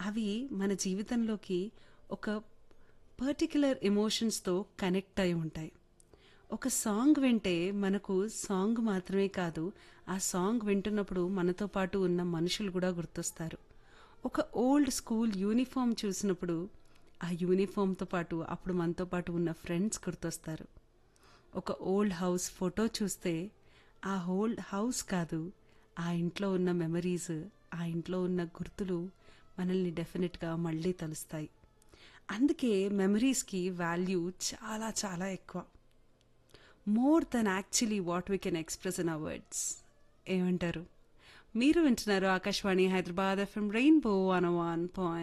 అవి మన జీవితంలోకి ఒక పర్టిక్యులర్ ఎమోషన్స్తో కనెక్ట్ అయి ఉంటాయి ఒక సాంగ్ వింటే మనకు సాంగ్ మాత్రమే కాదు ఆ సాంగ్ వింటున్నప్పుడు మనతో పాటు ఉన్న మనుషులు కూడా గుర్తొస్తారు ఒక ఓల్డ్ స్కూల్ యూనిఫామ్ చూసినప్పుడు ఆ యూనిఫామ్తో పాటు అప్పుడు మనతో పాటు ఉన్న ఫ్రెండ్స్ గుర్తొస్తారు ఒక ఓల్డ్ హౌస్ ఫోటో చూస్తే ఆ ఓల్డ్ హౌస్ కాదు ఆ ఇంట్లో ఉన్న మెమరీస్ ఆ ఇంట్లో ఉన్న గుర్తులు మనల్ని డెఫినెట్గా మళ్ళీ తలుస్తాయి అందుకే మెమరీస్కి వాల్యూ చాలా చాలా ఎక్కువ more than actually what we can express in a words ఏమంటారు మీరు వింటున్నారు Akashvani Hyderabad F M rainbow one one point